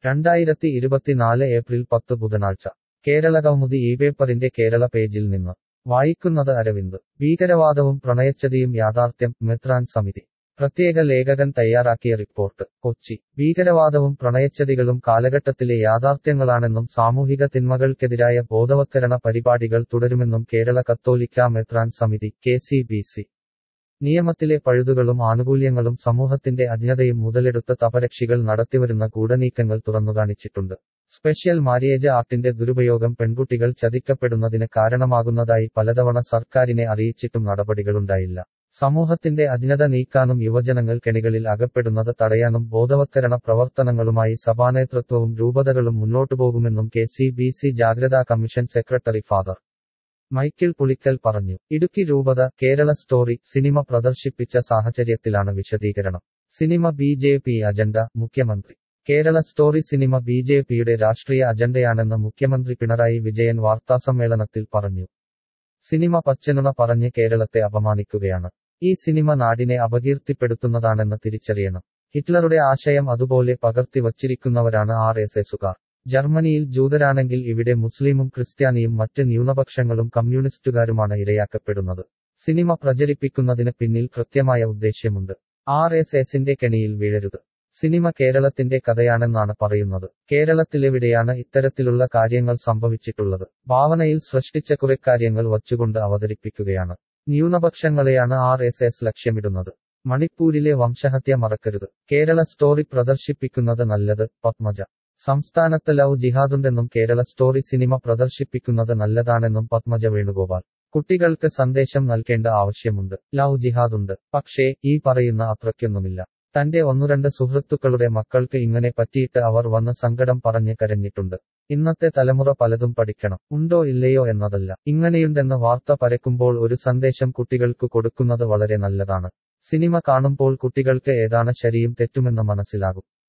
രണ്ടായിരത്തി ഇരുപത്തിനാല് ഏപ്രിൽ പത്ത് ബുധനാഴ്ച കേരള കൗമുദി ഈ പേപ്പറിന്റെ കേരള പേജിൽ നിന്ന് വായിക്കുന്നത് അരവിന്ദ് ഭീകരവാദവും പ്രണയച്ചതിയും യാഥാർത്ഥ്യം മെത്രാൻ സമിതി പ്രത്യേക ലേഖകൻ തയ്യാറാക്കിയ റിപ്പോർട്ട് കൊച്ചി ഭീകരവാദവും പ്രണയച്ചതികളും കാലഘട്ടത്തിലെ യാഥാർത്ഥ്യങ്ങളാണെന്നും സാമൂഹിക തിന്മകൾക്കെതിരായ ബോധവത്കരണ പരിപാടികൾ തുടരുമെന്നും കേരള കത്തോലിക്ക മെത്രാൻ സമിതി കെ സി ബി സി നിയമത്തിലെ പഴുതുകളും ആനുകൂല്യങ്ങളും സമൂഹത്തിന്റെ അജ്ഞതയും മുതലെടുത്ത തപരക്ഷികൾ നടത്തിവരുന്ന ഗൂഢനീക്കങ്ങൾ തുറന്നുകാണിച്ചിട്ടുണ്ട് സ്പെഷ്യൽ മാരിയേജ് ആക്ടിന്റെ ദുരുപയോഗം പെൺകുട്ടികൾ ചതിക്കപ്പെടുന്നതിന് കാരണമാകുന്നതായി പലതവണ സർക്കാരിനെ അറിയിച്ചിട്ടും നടപടികളുണ്ടായില്ല സമൂഹത്തിന്റെ അജ്ഞത നീക്കാനും യുവജനങ്ങൾ കെണികളിൽ അകപ്പെടുന്നത് തടയാനും ബോധവത്കരണ പ്രവർത്തനങ്ങളുമായി സഭാനേതൃത്വവും രൂപതകളും മുന്നോട്ടുപോകുമെന്നും കെ സി ബി സി ജാഗ്രതാ commission secretary father Michael Pulickal പറഞ്ഞു ഇടുക്കി രൂപത കേരള സ്റ്റോറി സിനിമ പ്രദർശിപ്പിച്ച സാഹചര്യത്തിലാണ് വിശദീകരണം cinema B J P agenda മുഖ്യമന്ത്രി Kerala story cinema B J പിയുടെ രാഷ്ട്രീയ അജണ്ടയാണെന്ന് മുഖ്യമന്ത്രി പിണറായി വിജയൻ വാർത്താസമ്മേളനത്തിൽ പറഞ്ഞു സിനിമ പച്ചനുണ പറഞ്ഞ് കേരളത്തെ അപമാനിക്കുകയാണ് ഈ സിനിമ നാടിനെ അപകീർത്തിപ്പെടുത്തുന്നതാണെന്ന് തിരിച്ചറിയണം ഹിറ്റ്ലറുടെ ആശയം അതുപോലെ പകർത്തി വച്ചിരിക്കുന്നവരാണ് ആർ എസ് എസുകാർ ജർമ്മനിയിൽ ജൂതരാണെങ്കിൽ ഇവിടെ മുസ്ലിമും ക്രിസ്ത്യാനിയും മറ്റ് ന്യൂനപക്ഷങ്ങളും കമ്മ്യൂണിസ്റ്റുകാരുമാണ് ഇരയാക്കപ്പെടുന്നത് സിനിമ പ്രചരിപ്പിക്കുന്നതിന് പിന്നിൽ കൃത്യമായ ഉദ്ദേശ്യമുണ്ട് ആർ എസ് എസിന്റെ കെണിയിൽ വീഴരുത് സിനിമ കേരളത്തിന്റെ കഥയാണെന്നാണ് പറയുന്നത് കേരളത്തിലെവിടെയാണ് ഇത്തരത്തിലുള്ള കാര്യങ്ങൾ സംഭവിച്ചിട്ടുള്ളത് ഭാവനയിൽ സൃഷ്ടിച്ച കുറെ കാര്യങ്ങൾ വച്ചുകൊണ്ട് അവതരിപ്പിക്കുകയാണ് ന്യൂനപക്ഷങ്ങളെയാണ് ആർ എസ് എസ് ലക്ഷ്യമിടുന്നത് മണിപ്പൂരിലെ വംശഹത്യ മറക്കരുത് കേരള സ്റ്റോറി പ്രദർശിപ്പിക്കുന്നത് നല്ലത് പത്മജ സംസ്ഥാനത്ത് ലവ് ജിഹാദുണ്ടെന്നും കേരള സ്റ്റോറി സിനിമ പ്രദർശിപ്പിക്കുന്നത് നല്ലതാണെന്നും പത്മജ വേണുഗോപാൽ കുട്ടികൾക്ക് സന്ദേശം നൽകേണ്ട ആവശ്യമുണ്ട് ലവ് ജിഹാദുണ്ട് പക്ഷേ ഈ പറയുന്ന അത്രയ്ക്കൊന്നുമില്ല തന്റെ ഒന്നുരണ്ട് സുഹൃത്തുക്കളുടെ മക്കൾക്ക് ഇങ്ങനെ പറ്റിയിട്ട് അവർ വന്ന് സങ്കടം പറഞ്ഞ് കരഞ്ഞിട്ടുണ്ട് ഇന്നത്തെ തലമുറ പലതും പഠിക്കണം ഉണ്ടോ ഇല്ലയോ എന്നതല്ല ഇങ്ങനെയുണ്ടെന്ന് വാർത്ത പരക്കുമ്പോൾ ഒരു സന്ദേശം കുട്ടികൾക്ക് കൊടുക്കുന്നത് വളരെ നല്ലതാണ് സിനിമ കാണുമ്പോൾ കുട്ടികൾക്ക് ഏതാണ് ശരിയും തെറ്റുമെന്ന് മനസ്സിലാകും